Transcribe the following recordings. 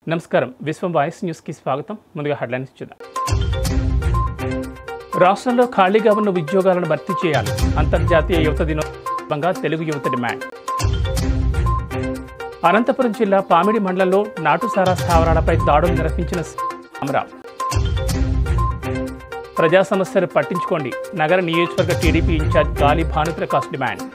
నమస్కారం విశ్వం వాయిస్ న్యూస్కి స్వాగతం ముందుగా హెడ్లైన్స్ చూద్దాం రాష్ట్రంలో ఖాళీగా ఉన్న ఉద్యోగాలను భర్తీ చేయాలి అంతర్జాతీయ యువత దినోత్సవంగా తెలుగు యువత డిమాండ్ అనంతపురం జిల్లా పామిడి మండలంలో నాటుసారా స్థావరాలపై దాడులు నిర్వహించిన రామరావు ప్రజా సమస్యలు పట్టించుకోండి నగర నియోజకవర్గ టీడీపీ ఇన్ఛార్జ్ గాలి భానుప్రకాష్ డిమాండ్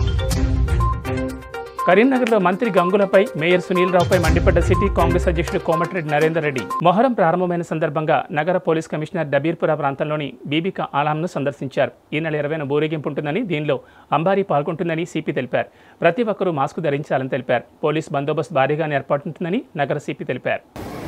కరీంనగర్లో మంత్రి గంగులపై మేయర్ సునీల్ రావుపై మండిపడ్డ సిటీ కాంగ్రెస్ అధ్యక్షుడు కోమటిరెడ్డి నరేందర్ రెడ్డి మొహరం ప్రారంభమైన సందర్భంగా నగర పోలీస్ కమిషనర్ డబీర్పుర ప్రాంతంలోని బీబికా ఆలాంను సందర్శించారు ఈ నెల ఇరవైన ఊరేగింపు ఉంటుందని దీనిలో అంబారీ పాల్గొంటుందని సిపి తెలిపారు ప్రతి ఒక్కరూ మాస్క్ ధరించాలని తెలిపారు పోలీస్ బందోబస్తు భారీగానే ఏర్పాటుంటుందని నగర సిపి తెలిపారు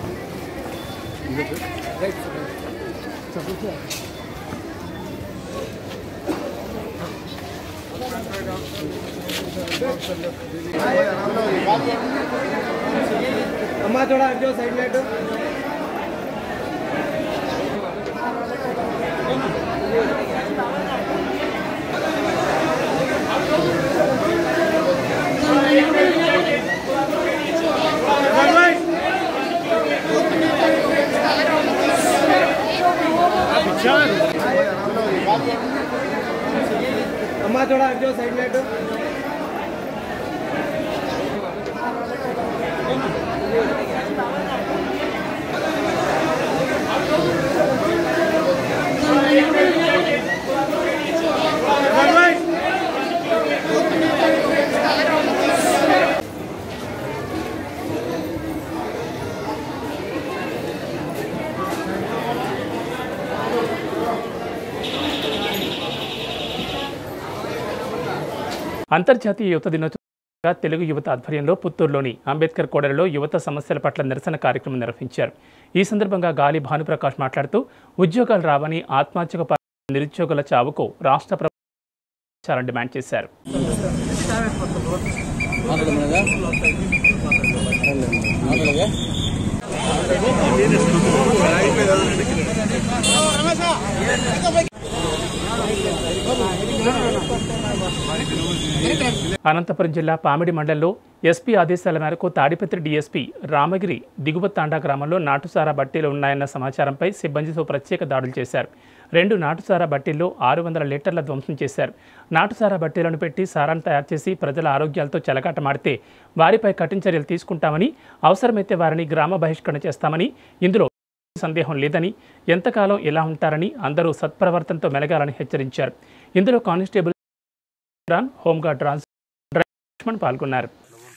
अम्मा थोड़ा हट जाओ साइड में हटो अम्मा थोड़ा हट जाओ साइड में हटो అంతర్జాతీయ యువత దినోత్సవంగా తెలుగు యువత ఆధ్వర్యంలో పుత్తూరులోని అంబేద్కర్ కోడలిలో యువత సమస్యల పట్ల నిరసన కార్యక్రమం నిర్వహించారు ఈ సందర్భంగా గాలి భానుప్రకాష్ మాట్లాడుతూ ఉద్యోగాలు రావని ఆత్మహత్యకు పాల్పడిన నిరుద్యోగుల చావుకు రాష్ట్ర ప్రభుత్వం డిమాండ్ చేశారు అనంతపురం జిల్లా పామిడి మండలంలో ఎస్పీ ఆదేశాల మేరకు తాడిపత్రి డీఎస్పీ రామగిరి దిగువ తాండా గ్రామంలో నాటుసారా బట్టీలు ఉన్నాయన్న సమాచారంపై సిబ్బందితో ప్రత్యేక దాడులు చేశారు రెండు నాటుసారా బట్టీల్లో ఆరు వందల లీటర్ల ధ్వంసం చేశారు నాటుసారా బట్టీలను పెట్టి సారాన్ని తయారు చేసి ప్రజల ఆరోగ్యాలతో చెలగాటమాడితే వారిపై కఠిన చర్యలు తీసుకుంటామని అవసరమైతే వారిని గ్రామ బహిష్కరణ చేస్తామని ఇందులో సందేహం లేదని ఎంతకాలం ఇలా ఉంటారని అందరూ సత్ప్రవర్తనతో మెలగాలని హెచ్చరించారు ఇందులో కానిస్టేబుల్ ఇమ్రాన్, హోంగార్డ్ రాజ్ లక్ష్మణ్ పాల్గొన్నారు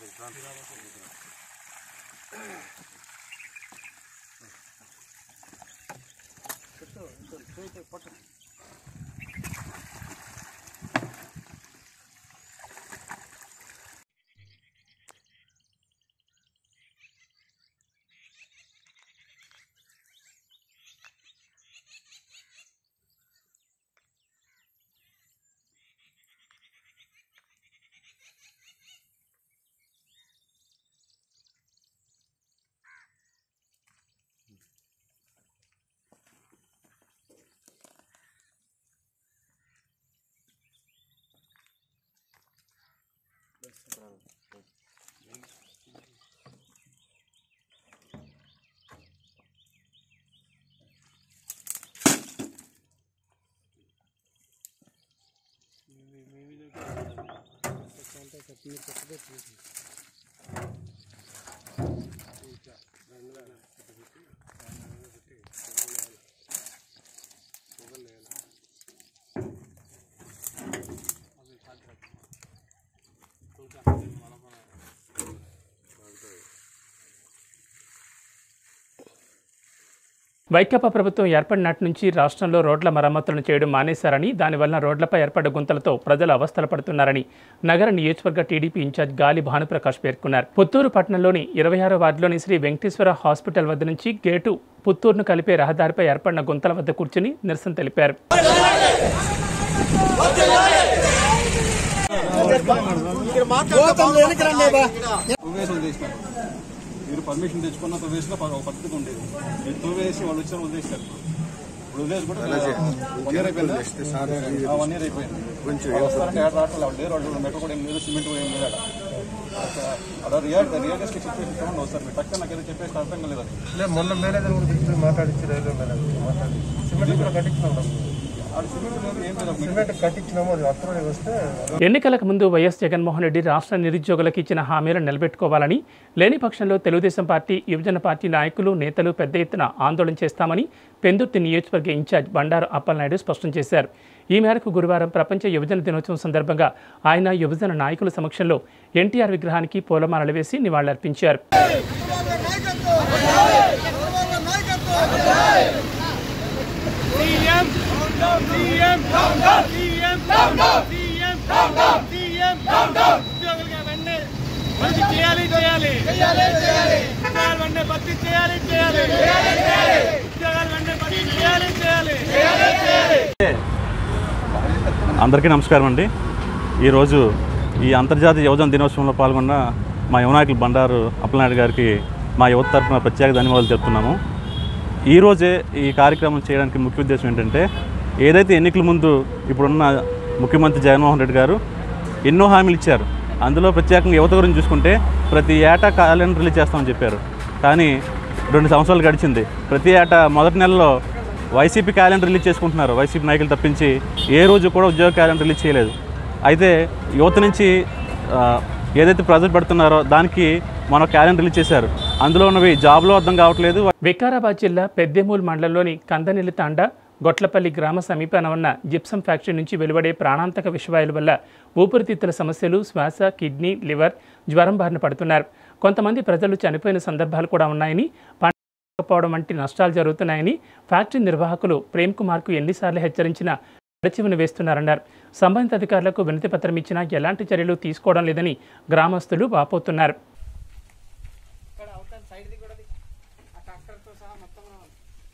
వైకాపా ప్రభుత్వం ఏర్పడినట్టు నుంచి రాష్ట్రంలో రోడ్ల మరమ్మతులను చేయడం మానేశారని దానివల్ల రోడ్లపై ఏర్పడ్డ గుంతలతో ప్రజలు అవస్థలు పడుతున్నారని నగర నియోజకవర్గ టీడీపీ ఇన్ఛార్జ్ గాలి భానుప్రకాష్ పేర్కొన్నారు పుత్తూరు పట్టణంలోని ఇరవై ఆరో వార్డులోని శ్రీ వెంకటేశ్వర హాస్పిటల్ వద్ద నుంచి గేటు పుత్తూరును కలిపే రహదారిపై ఏర్పడిన గుంతల వద్ద కూర్చుని నిరసన తెలిపారు ప్రవేశం చేసినారు మీరు పర్మిషన్ తెచ్చుకున్న ప్రవేశంలో ఒక పద్ధతి ఉండేది మీరు తోవేసి వాళ్ళు వచ్చిన వదిలేశారు ఇప్పుడు ఇప్పుడు ఉదయం కూడా వన్ ఇయర్ అయిపోయింది వన్ ఇయర్ అయిపోయింది కొంచెం వస్తారంటే ఏడ రావట్లేదు లేరు వాళ్ళు మెట్రో కూడా ఏం లేదు సిమెంట్ కూడా ఏం లేదు అక్కడ. అక్కడ రియల్ రియలిస్టిక్ సిచ్యువేషన్ చూడండి వస్తారు మీరు టక్కన నాకేదో చెప్పేసి అర్థం కాలేదు అది లే మొన్న మేనేజర్ కూడా పిలిచి మాట్లాడించి రైల్వే మేనేజర్ మాట్లాడి సిమెంట్ కూడా కట్టించినాం అది సిమెంట్ లేదు ఏం లేదు సిమెంట్ కట్టించినాము అది అప్రూవ్ వస్తే ఎన్నికలకు ముందు వైఎస్ జగన్మోహన్ రెడ్డి రాష్ట్ర నిరుద్యోగులకు ఇచ్చిన హామీలను నిలబెట్టుకోవాలని లేని పక్షంలో తెలుగుదేశం పార్టీ యువజన పార్టీ నాయకులు నేతలు పెద్ద ఎత్తున ఆందోళన చేస్తామని పెందుర్తి నియోజకవర్గ ఇన్ఛార్జ్ బండారు అప్పలనాయుడు స్పష్టం చేశారు ఈ మేరకు గురువారం ప్రపంచ యువజన దినోత్సవం సందర్భంగా ఆయన యువజన నాయకుల సమక్షంలో ఎన్టీఆర్ విగ్రహానికి పూలమాలలు వేసి నివాళులర్పించారు చేయాలి చేయాలి ఉద్యోగాలు వెంటనే భర్తీ చేయాలి చేయాలి ఉద్యోగాలు వెంటనే భర్తీ చేయాలి చేయాలి అందరికీ నమస్కారం అండి ఈరోజు ఈ అంతర్జాతీయ యువజన దినోత్సవంలో పాల్గొన్న మా యువనాయకులు బండారు అప్పలనాయుడు గారికి మా యువత తరఫున ప్రత్యేక ధన్యవాదాలు చెప్తున్నాము ఈరోజే ఈ కార్యక్రమం చేయడానికి ముఖ్య ఉద్దేశం ఏంటంటే ఏదైతే ఎన్నికల ముందు ఇప్పుడున్న ముఖ్యమంత్రి జగన్మోహన్ రెడ్డి గారు ఎన్నో హామీలు ఇచ్చారు అందులో ప్రత్యేకంగా యువత గురించి చూసుకుంటే ప్రతి ఏటా క్యాలెండర్ రిలీజ్ చేస్తామని చెప్పారు కానీ రెండు సంవత్సరాలు గడిచింది ప్రతి ఏటా మొదటి నెలలో వైసీపీ క్యాలెండర్ రిలీజ్ చేసుకుంటున్నారు వైసీపీ నాయకులు తప్పించి ఏ రోజు కూడా ఉద్యోగ క్యాలెండర్ రిలీజ్ చేయలేదు అయితే యువత నుంచి ఆ, ఏదైతే ప్రజలు పెడుతున్నారో దానికి మన క్యాలెండర్ రిలీజ్ చేశారు అందులో ఉన్నవి జాబ్లో అర్థం కావట్లేదు వికారాబాద్ జిల్లా పెద్దెమూల్ మండలంలోని కందనిల్లి తాండా గొట్లపల్లి గ్రామ సమీపాన ఉన్న జిప్సం ఫ్యాక్టరీ నుంచి వెలువడే ప్రాణాంతక విషవాయుల వల్ల ఊపిరితిత్తుల సమస్యలు శ్వాస కిడ్నీ లివర్ జ్వరం బారిన పడుతున్నారు కొంతమంది ప్రజలు చనిపోయిన సందర్భాలు కూడా ఉన్నాయని పండకపోవడం వంటి నష్టాలు జరుగుతున్నాయని ఫ్యాక్టరీ నిర్వాహకులు ప్రేమ్ కుమార్కు ఎన్నిసార్లు హెచ్చరించినా అడచివని వేస్తున్నారన్నారు సంబంధిత అధికారులకు వినతి పత్రం ఇచ్చినా ఎలాంటి చర్యలు తీసుకోవడం లేదని గ్రామస్తులు వాపోతున్నారు ఇక్కడ అవుతారు సైడ్ది కూడా ఆ ట్రాక్టర్తో సహా మొత్తం రావాలి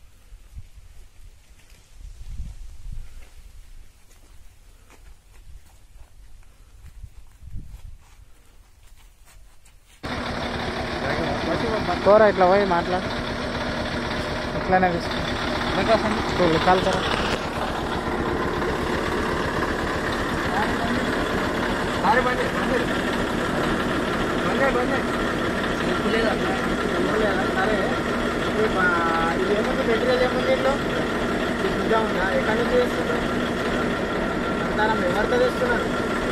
కోరా ఇట్లా పోయి మాట్లాడు ఇట్లానే తీసుకో కాల్ కరా అరే బండి బండి బండి బండి సరే ఇది మా- ఇది ఏముంది మెటీరియల్ ఏముంది ఇంట్లో ఇది శుద్ధం ఉందా ఎక్కడి నుంచి తెస్తున్నారు అంతారం ఎవరితో తెస్తున్నారు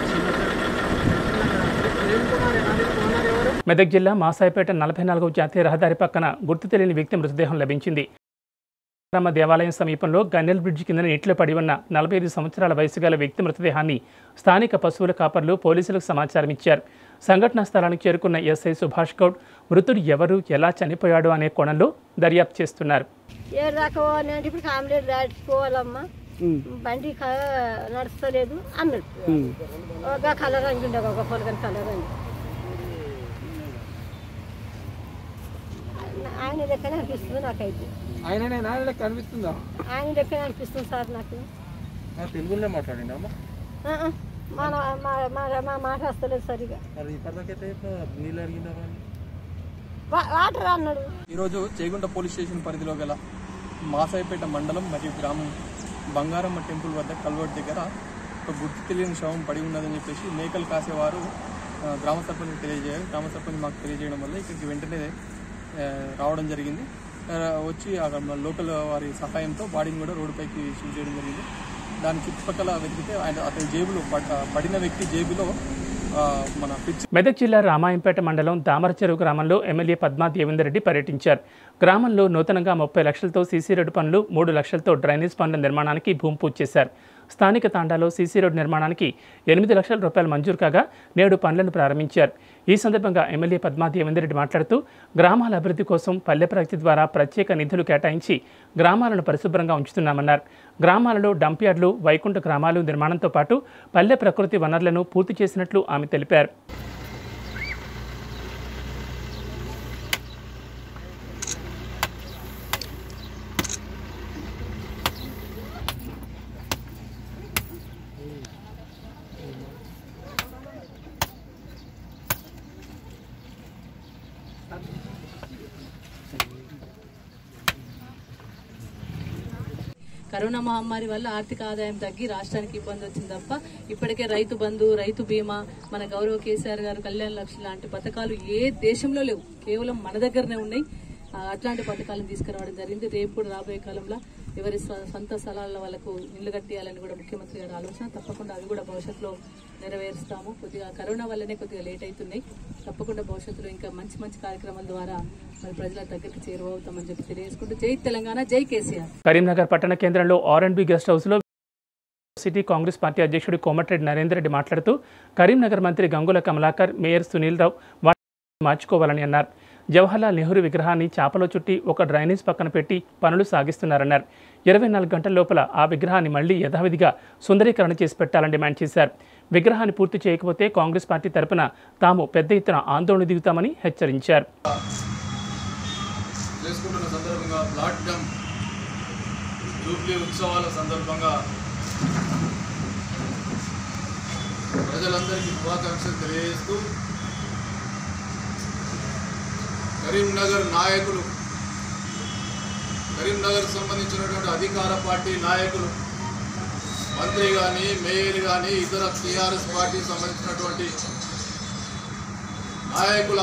ప్రేమ్ కుమార్ ఏమన్నా ఓనర్ ఎవరు మెదక్ జిల్లా మాసాయిపేట నలభై నాలుగవ జాతీయ రహదారి పక్కన గుర్తు తెలియని వ్యక్తి మృతదేహం లభించింది రామ దేవాలయం సమీపంలో గన్నెల్ బ్రిడ్జి కింద నీటిలో పడి ఉన్న నలభై ఐదు సంవత్సరాల వయసు గల వ్యక్తి మృతదేహాన్ని స్థానిక పశువుల కాపర్లు పోలీసులకు సమాచారం ఇచ్చారు సంఘటనా స్థలానికి చేరుకున్న ఎస్ఐ సుభాష్ గౌడ్ మృతుడు ఎవరు ఎలా చనిపోయాడు అనే కోణంలో దర్యాప్తు చేస్తున్నారు ఏడు దాకా పోవాలి అంటే ఇప్పుడు కాంప్లీట్ దాటిపోవాలమ్మా బండి క- నడుస్తలేదు అన్నాడు ఒక కలర్ రంగి ఉండే ఒక పొలగని కలర్ రంగి ఆయన లెక్కనే అనిపిస్తుంది నాకైతే ఆయననే నాయన కనిపిస్తుందా ఆయన లెక్కనే అనిపిస్తుంది సార్ నాకు తెలుగులో మాట్లాడిండి అమ్మ ఆ, ఆ, మన మా- మా- మా మాట వస్తలేదు సరిగా మరి ఇప్పటిదాకైతే నీళ్ళు అడిగినా కానీ వా- వాటర్ అన్నాడు ఈరోజు చేగుంట పోలీస్ స్టేషన్ పరిధిలో గల మాసాయిపేట మండలం మరియు గ్రామం బంగారమ్మ టెంపుల్ వద్ద కల్వర్ట్ దగ్గర ఒక గుర్తు తెలియని శవం పడి ఉన్నదని చెప్పేసి మేకలు కాసేవారు ఆ, గ్రామ సర్పంచ్ తెలియజేయారు గ్రామ సర్పంచ్ మాకు తెలియజేయడం వల్ల ఇక్కడికి వెంటనే ఆ, రావడం జరిగింది ఆ, వచ్చి అక్కడ మన లోకల్ వారి సహాయంతో బాడీని కూడా రోడ్డుపైకి షూట్ చేయడం జరిగింది దాని చుట్టుపక్కల వెతికితే ఆయన అతని జేబులో పడ్డ- పడిన వ్యక్తి జేబులో ఆ, మన పిచ్ మెదక్ జిల్లా రామాయంపేట మండలం దామరచెరువు గ్రామంలో ఎమ్మెల్యే పద్మా దేవేందర్ రెడ్డి పర్యటించారు గ్రామంలో నూతనంగా ముప్పై లక్షలతో సీసీ రోడ్డు పనులు మూడు లక్షలతో డ్రైనేజ్ పనుల నిర్మాణానికి భూమి పూజ చేశారు స్థానిక తాండాలో సీసీ రోడ్డు నిర్మాణానికి ఎనిమిది లక్షల రూపాయలు మంజూరు కాగా నేడు పనులను ప్రారంభించారు ఈ సందర్భంగా ఎమ్మెల్యే పద్మా దేవేందర్ రెడ్డి మాట్లాడుతూ గ్రామాల అభివృద్ధి కోసం పల్లె ప్రగతి ద్వారా ప్రత్యేక నిధులు కేటాయించి గ్రామాలను పరిశుభ్రంగా ఉంచుతున్నామన్నారు గ్రామాలలో డంప్ యార్డులు వైకుంఠ గ్రామాలు నిర్మాణంతో పాటు పల్లె ప్రకృతి వనరులను పూర్తి చేసినట్లు ఆమె తెలిపారు కరోనా మహమ్మారి వల్ల ఆర్థిక ఆదాయం తగ్గి రాష్ట్రానికి ఇబ్బంది వచ్చింది తప్ప ఇప్పటికే రైతు బంధు రైతు బీమా మన గౌరవ కేసీఆర్ గారు కళ్యాణ లక్ష్మి లాంటి పథకాలు ఏ దేశంలో లేవు కేవలం మన దగ్గరనే ఉన్నాయి ఆ, అట్లాంటి పథకాలను తీసుకురావడం జరిగింది రేపు కూడా రాబోయే కాలంలో ఎవరి స్వ- సొంత స్థలాల వాళ్ళకు ఇల్లు కట్టేయాలని కూడా ముఖ్యమంత్రి గారి ఆలోచన తప్పకుండా అవి కూడా భవిష్యత్తులో నెరవేరుస్తాము కొద్దిగా కరోనా వల్లనే కొద్దిగా లేట్ అవుతున్నాయి తప్పకుండా భవిష్యత్తులో ఇంకా మంచి మంచి కార్యక్రమాల ద్వారా మరి ప్రజల దగ్గరికి చేరువవుతామని చెప్పి తెలియజేసుకుంటూ జై తెలంగాణ జై కేసీఆర్ కరీంనగర్ పట్టణ కేంద్రంలో ఆర్ అండ్ బి గెస్ట్ హౌస్లో సిటీ కాంగ్రెస్ పార్టీ అధ్యక్షుడు కోమటిరెడ్డి నరేందర్ రెడ్డి మాట్లాడుతూ కరీంనగర్ మంత్రి గంగుల కమలాకర్ మేయర్ సునీల్ రావు వాటిని మార్చుకోవాలని అన్నారు జవహర్లాల్ నెహ్రూ విగ్రహాన్ని చాపలో చుట్టి ఒక డ్రైనేజ్ పక్కన పెట్టి పనులు సాగిస్తున్నారన్నారు ఇరవై నాలుగు గంటల లోపల ఆ విగ్రహాన్ని మళ్లీ యథావిధిగా సుందరీకరణ చేసి పెట్టాలని డిమాండ్ చేశారు విగ్రహాన్ని పూర్తి చేయకపోతే కాంగ్రెస్ పార్టీ తరపున తాము పెద్ద ఎత్తున ఆందోళన దిగుతామని హెచ్చరించారు చేసుకుంటున్న సందర్భంగా బ్లాడ్ డంప్ జూబ్లీ ఉత్సవాల సందర్భంగా ప్రజలందరికీ శుభాకాంక్షలు తెలియజేస్తూ కరీంనగర్ నాయకులు కరీంనగర్ సంబంధించినటువంటి అధికార పార్టీ నాయకులు మంత్రి కానీ మేయర్ కానీ ఇతర టీఆర్ఎస్ పార్టీకి సంబంధించినటువంటి నాయకుల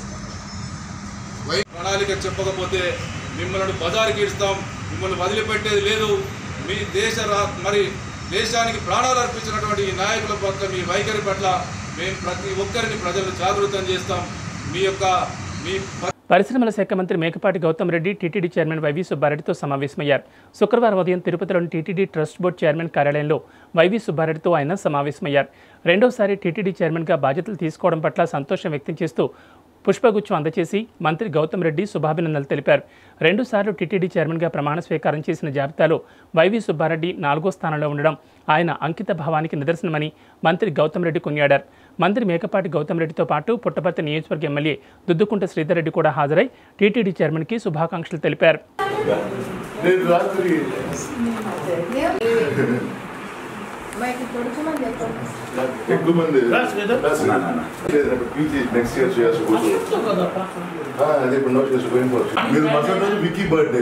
వై ప్రణాళిక చెప్పకపోతే మిమ్మల్ని బజారుకి ఇస్తాం మిమ్మల్ని వదిలిపెట్టేది లేదు మీ దేశ రా- మరి దేశానికి ప్రాణాలు అర్పించినటువంటి ఈ నాయకుల పట్ల మీ వైఖరి పట్ల మేము ప్రతి ఒక్కరిని ప్రజలు జాగృతం చేస్తాం మీ యొక్క మీ ప- పరిశ్రమల శాఖ మంత్రి మేకపాటి గౌతమ్ రెడ్డి టీటీడీ చైర్మన్ వైవి సుబ్బారెడ్డితో సమావేశమయ్యారు శుక్రవారం ఉదయం తిరుపతిలోని టీటీడీ ట్రస్ట్ బోర్డు చైర్మన్ కార్యాలయంలో వైవి సుబ్బారెడ్డితో ఆయన సమావేశమయ్యారు రెండోసారి టీటీడీ చైర్మన్గా బాధ్యతలు తీసుకోవడం పట్ల సంతోషం వ్యక్తం చేస్తూ పుష్పగుచ్చం అందచేసి మంత్రి గౌతమ్ రెడ్డి శుభాభినందనలు తెలిపారు రెండుసార్లు టీటీడీ చైర్మన్గా ప్రమాణ స్వీకారం చేసిన జాబితాలో వైవి సుబ్బారెడ్డి నాలుగో స్థానంలో ఉండడం ఆయన అంకిత భావానికి నిదర్శనమని మంత్రి గౌతమ్ రెడ్డి కొనియాడారు మంత్రి మేకపాటి గౌతమ్ రెడ్డితో పాటు పుట్టపర్తి నియోజకవర్గ ఎమ్మెల్యే దుద్దుకుంట శ్రీధర్ రెడ్డి కూడా హాజరై టీటీడీ చైర్మన్కి శుభాకాంక్షలు తెలిపారు నేను రాత్రి ఎక్కువ మంది నెక్స్ట్ ఇయర్ చేసుకోవచ్చు అదే ఇప్పుడు నోట్ చేసుకోని మీరు మసాలా రోజు Vicky birthday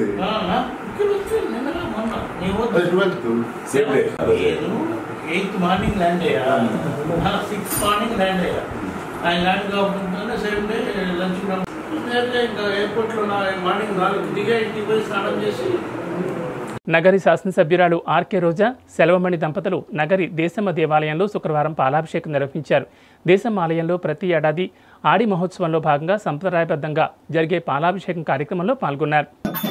twelfth same day eighth morning land అయ్యా సిక్స్త్ మార్నింగ్ ల్యాండ్ అయ్యా ఆయన ల్యాండ్ కాకుండా సేమ్ డే లంచ్ కూడా నేరుగా ఇంకా ఎయిర్పోర్ట్లో నా మార్నింగ్ నాలుగు దిగా ఇంటికి పోయి స్నానం చేసి నగరి శాసనసభ్యురాలు ఆర్కే రోజా సెలవమణి దంపతులు నగరి దేశమ్మ దేవాలయంలో శుక్రవారం పాలాభిషేకం నిర్వహించారు దేశమ్మ ఆలయంలో ప్రతి ఏడాది ఆడి మహోత్సవంలో భాగంగా సంప్రదాయబద్ధంగా జరిగే పాలాభిషేకం కార్యక్రమంలో పాల్గొన్నారు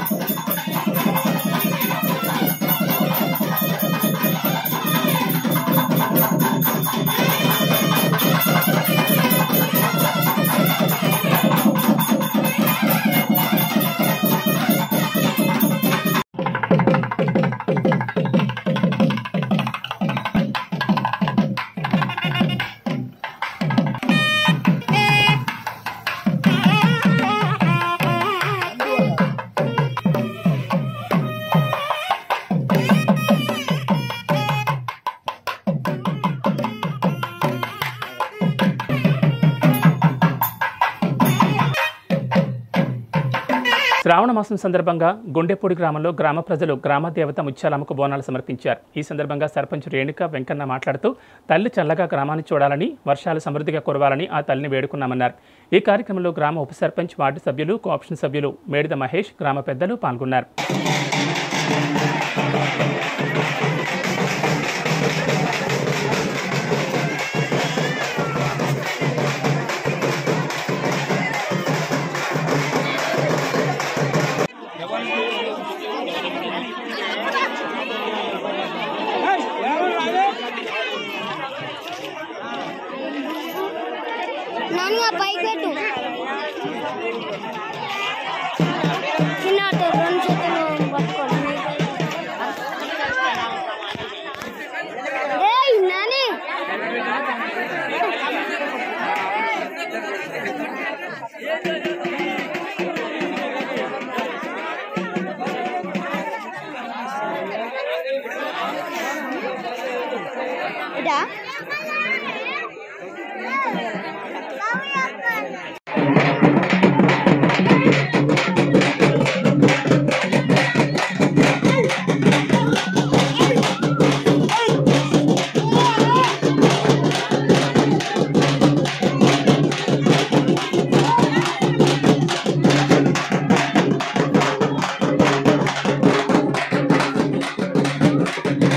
శ్రావణ మాసం సందర్భంగా గుండెపూడి గ్రామంలో గ్రామ ప్రజలు గ్రామ దేవత ముత్యాలమ్మకు బోనాలు సమర్పించారు ఈ సందర్భంగా సర్పంచ్ రేణుక వెంకన్న మాట్లాడుతూ తల్లి చల్లగా గ్రామాన్ని చూడాలని వర్షాలు సమృద్ధిగా కురవాలని ఆ తల్లిని వేడుకున్నామన్నారు ఈ కార్యక్రమంలో గ్రామ ఉప సర్పంచ్ వార్డు సభ్యులు కోఆప్షన్ సభ్యులు మేడిద మహేష్ గ్రామ పెద్దలు పాల్గొన్నారు నాన్న పైకి పెట్టు చిన్న ఆటో రెండు చేతులు పట్టుకోండి ఏయ్ నాని ఇదా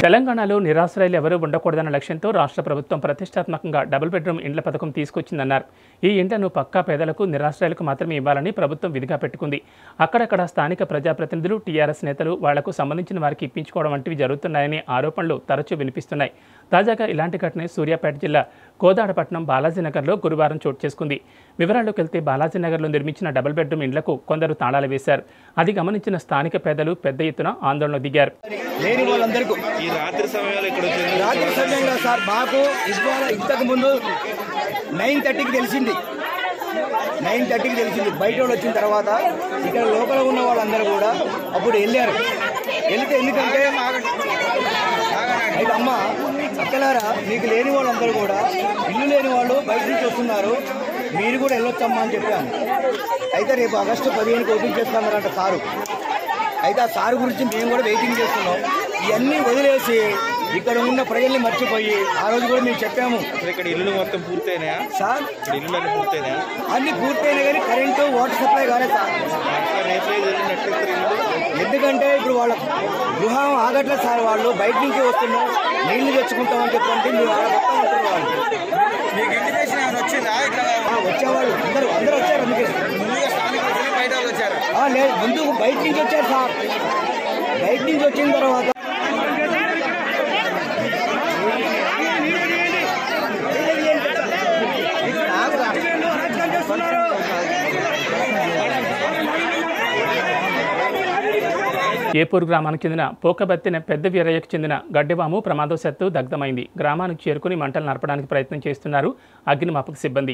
తెలంగాణలో నిరాశ్రయులు ఎవరూ ఉండకూడదన్న లక్ష్యంతో రాష్ట్ర ప్రభుత్వం ప్రతిష్టాత్మకంగా డబుల్ బెడ్రూమ్ ఇండ్ల పథకం తీసుకొచ్చిందన్నారు ఈ ఇండ్లను పక్కా పేదలకు నిరాశ్రయులకు మాత్రమే ఇవ్వాలని ప్రభుత్వం విధిగా పెట్టుకుంది అక్కడక్కడ స్థానిక ప్రజాప్రతినిధులు టీఆర్ఎస్ నేతలు వాళ్లకు సంబంధించిన వారికి ఇప్పించుకోవడం వంటివి జరుగుతున్నాయనే ఆరోపణలు తరచూ వినిపిస్తున్నాయి తాజాగా ఇలాంటి ఘటనే సూర్యాపేట జిల్లా కోదాడపట్నం బాలాజీనగర్లో గురువారం చోటు చేసుకుంది వివరాల్లోకి వెళ్తే బాలాజీనగర్లో నిర్మించిన డబుల్ బెడ్రూమ్ ఇండ్లకు కొందరు తాళాలు వేశారు అది గమనించిన స్థానిక పేదలు పెద్ద ఎత్తున ఆందోళన దిగారు లేని వాళ్ళందరికీ ఈ రాత్రి సమయంలో ఇక్కడ రాత్రి సమయంలో సార్ మాకు ఇవాళ ఇంతకు ముందు నైన్ థర్టీకి తెలిసింది నైన్ థర్టీకి తెలిసింది బయట వాళ్ళు వచ్చిన తర్వాత ఇక్కడ లోపల ఉన్న వాళ్ళందరూ కూడా అప్పుడు వెళ్ళారు వెళితే ఎందుకంటే అయితే అమ్మ అక్కలారా మీకు లేని వాళ్ళందరూ కూడా ఇల్లు లేని వాళ్ళు బయట నుంచి వస్తున్నారు మీరు కూడా వెళ్ళొచ్చమ్మా అని చెప్పాను అయితే రేపు ఆగస్టు పదిహేనుకి ఓపెన్ చేస్తామన్నారంట సారు అయితే ఆ సార్ గురించి మేము కూడా వెయిటింగ్ చేస్తున్నాం ఇవన్నీ వదిలేసి ఇక్కడ ఉన్న ప్రజల్ని మర్చిపోయి ఆ రోజు కూడా మేము చెప్పాము ఇక్కడ ఇల్లు మొత్తం పూర్తయినాయా సార్ ఇక్కడ ఇల్లు అన్ని పూర్తయినాయా అన్ని పూర్తయినా కానీ కరెంటు వాటర్ సప్లై కాలేదు సార్ రేపు ఎట్లయితే ఇల్లు ఎందుకంటే ఇప్పుడు వాళ్ళ గృహం ఆగట్లేదు సార్ వాళ్ళు బయట నుంచి వస్తున్నాం నీళ్లు తెచ్చుకుంటామని చెప్పంటే మీరు వాళ్ళ మొత్తం ఉంటారు వాళ్ళు మీకు ఇంటిమేషన్ ఏమైనా వచ్చిందా ఇక్కడ ఆ, వచ్చేవాళ్ళు అందరూ అందరూ వచ్చారు అందుకే ముందుగా స్థానికులు వచ్చి బయట వాళ్ళు వచ్చారు ఆ, లేదు ముందు బయట నుంచి వచ్చారు సార్ బయట నుంచి వచ్చిన తర్వాత ఏపూర్ గ్రామానికి చెందిన పోకబత్తిన పెద్ద వీరయ్యకు చెందిన గడ్డెవాము ప్రమాదవశాత్తు దగ్ధమైంది గ్రామానికి చేరుకుని మంటలు నడపడానికి ప్రయత్నం చేస్తున్నారు అగ్నిమాపక సిబ్బంది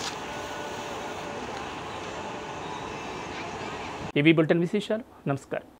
ఇవి బులెటిన్ విశేషాలు నమస్కారం